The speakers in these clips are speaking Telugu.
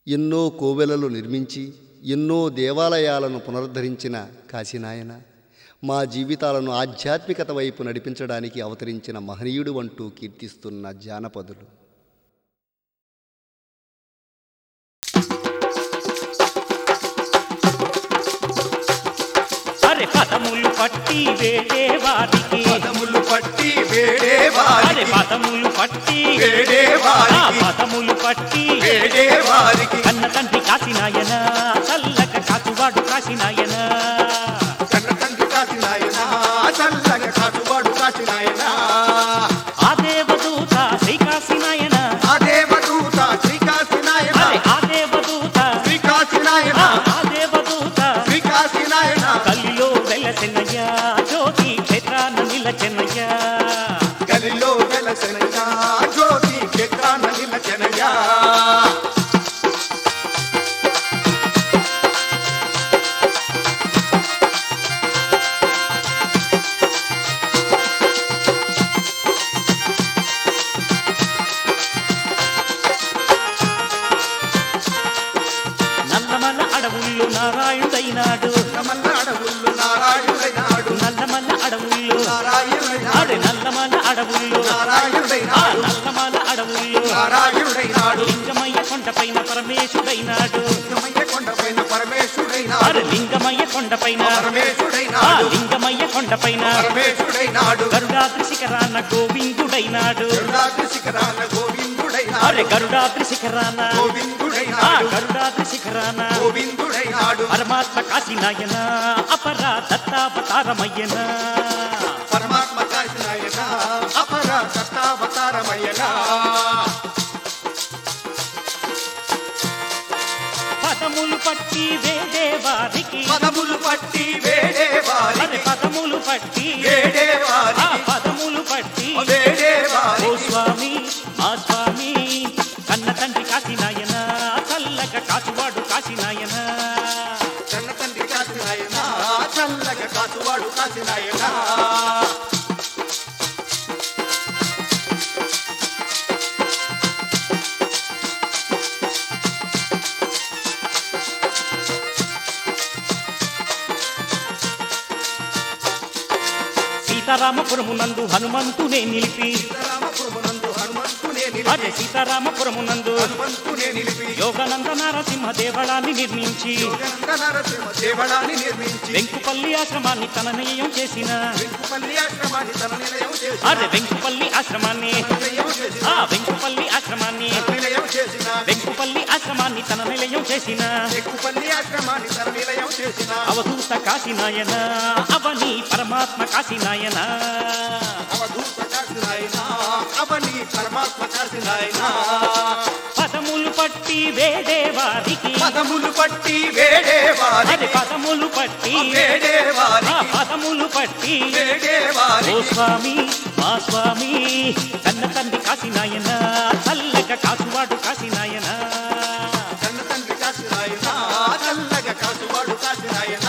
ఎన్నో కోవెలలు నిర్మించి ఎన్నో దేవాలయాలను పునరుద్ధరించిన కాశీనాయన మా జీవితాలను ఆధ్యాత్మికత వైపు నడిపించడానికి అవతరించిన మహనీయుడు అంటూ కీర్తిస్తున్న జానపదులు అరే పదములు పట్టి వేడే వారికి పదములు పట్టి వేడే అరే వారికి పదములు పట్టి వేడే ఆ వారికి పదములు పట్టి వేడే వారికి కన్న తండ్రి కాశీనాయన చల్లక కాచువాడు కాశీనాయన కన్న తండ్రి కాసినాయన చల్లగా కాటువాడు కాసినాయన ఆ దేవదూత శ్రీ కాశీనాయన ఆ దేవదూత శ్రీ కాసినాయన అరే ఆ దేవదూత శ్రీ కాసినాయన ఆ ఆ దేవదూత శ్రీ కాసినాయన కల్లిలో వెలసెనయ్య జ్యోతి క్షేత్రాన నిలచెనయ్య గలిలో వెలసెనయ్య జ్యోతి క్షేత్రాన నిలచెనయ్య నల్లమల్ల అడవుల్లో నారాయణుడైనాడు నమల్ల అడవుల్లో నారాయణుడైనాడు నల్లమల్ల అడవుల్లో నారాయణుడైనాడు ఆడు నల్లమల్ల అడవుల్లో ఆ నారాయణుడైనాడు నల్లమల్ల అడవుల్లో నారాయణుడైనాడు లింగమయ్య కొండపైన పరమేశుడైనాడు లింగమయ్య కొండపైన ఆడు పరమేశుడైనాడు లింగమయ్య కొండపైన ఆ పరమేశుడైనాడు లింగమయ్య కొండపైన పరమేశుడైనాడు గరుడాద్రి శిఖరాన గోవిందుడైనాడు గరుడాద్రి శిఖరాన గోవిందుడైనాడు అరే గరుడాద్రి శిఖరాన ఆ గోవిందుడైనాడు గరుడాద్రి శిఖరాన గోవిందుడైనాడు పరమాత్మ కాశీనాయన అపర దత్తావతారమయ్యన పరమాత్మ కాశనాయన అపర దత్తావతారమయ్యన పదములు పట్టి వేడే వారికి పదములు పట్టి వేడే అరే వారికి పదములు పట్టి వేడే ఆ వారికి పదములు పట్టి వేడే ఓ వారికి స్వామి మా స్వామి కన్న తండ్రి కాశీనాయన చల్లగా కాచువాడు కాశీనాయన కన్న తండ్రి కాశనాయన చల్లగా కాసువాడు కాశనాయన సీతారామపురమునందు హనుమంతునే నిలిపి రామపురమునందు హనుమంతునే అదే నిలిపి సీతారామపురమునందు హనుమంతునే నిలిపి యోగానంద నారసింహ దేవళాన్ని నిర్మించి యోగనంద నరసింహ దేవళాన్ని నిర్మించి వెంకుపల్లి ఆశ్రమాన్ని తన నిలయం చేసిన వెంకుపల్లి ఆశ్రమాన్ని తన నిలయం చేసి అదే వెంకుపల్లి ఆశ్రమాన్ని నిలయం చేసిన ఆ వెంకుపల్లి ఆశ్రమాన్ని నిలయం చేసిన వెంకుపల్లి ఆశ్రమాన్ని తన నిలయం చేసిన వెంకుపల్లి ఆశ్రమాన్ని తన నిలయం చేసిన అవధూత కాశీనాయన అవని పరమాత్మ కాశీనాయన అవధూత కాశనాయన అవని పరమాత్మ కాశనాయన పదములు పట్టి వేడే వారికి పదములు పట్టి వేడే అదే వారికి పదములు పట్టి వేడే ఆ వారికి పదములు పట్టి వేడే ఓ వారికి స్వామి మా స్వామి కన్న తండ్రి కాశీనాయన చల్లగా కాసువాడు కాశీనాయన కన్న తండ్రి కాశనాయన చల్లగా కాసువాడు కాశనాయన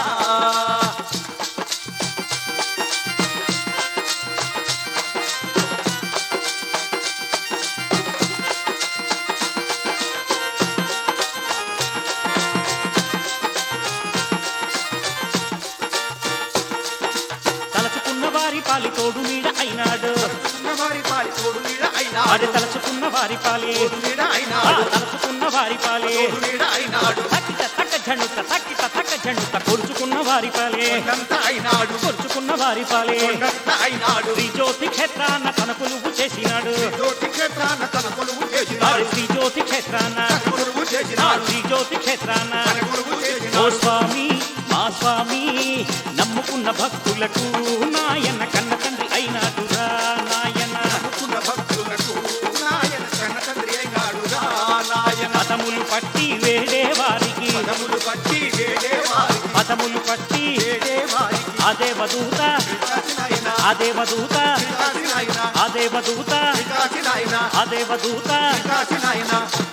తలచుకున్న వారి పాలి తోడు నీడ అయినాడు వారి పాలి తోడు నీడ అది అయినాడు తలచుకున్న వారి పాలి తోడు నీడ ఆ అయినాడు తలచుకున్న వారి పాలి తోడు నీడ అయినాడు తక్కిట తక్క జండుత తక్కిట తక్క జండుత కొరుచుకున్న వారి పాలే కొండంత అయినాడు కొరుచుకున్న వారి పాలే కొండంత అయినాడు శ్రీ జ్యోతి క్షేత్రాన్న తన కొలువు చేసినాడు జ్యోతి క్షేత్రాన తన కొలువు ఆ చేసినాడు శ్రీ జ్యోతి క్షేత్రాన్న తన కొలువు ఆ చేసినాడు శ్రీ జ్యోతి క్షేత్రాన్న తన కొలువు ఓ చేసినాడు స్వామి మా స్వామి నమ్ముకున్న భక్తులకు నాయన కన్న తండ్రి అయినాడురా నాయన నమ్ముకున్న భక్తులకు నాయన కన్న తండ్రి అయినాడు రా నాయన పదములు పట్టి వేడే వారికి పదములు పట్టి వేడే వారికి పదములు పట్టి వేడే వారికి అదే వదూత కాశనాయన అదే వదూత కాశనాయన అదే వదూత కాశనాయన అదే వదూత కాశనాయన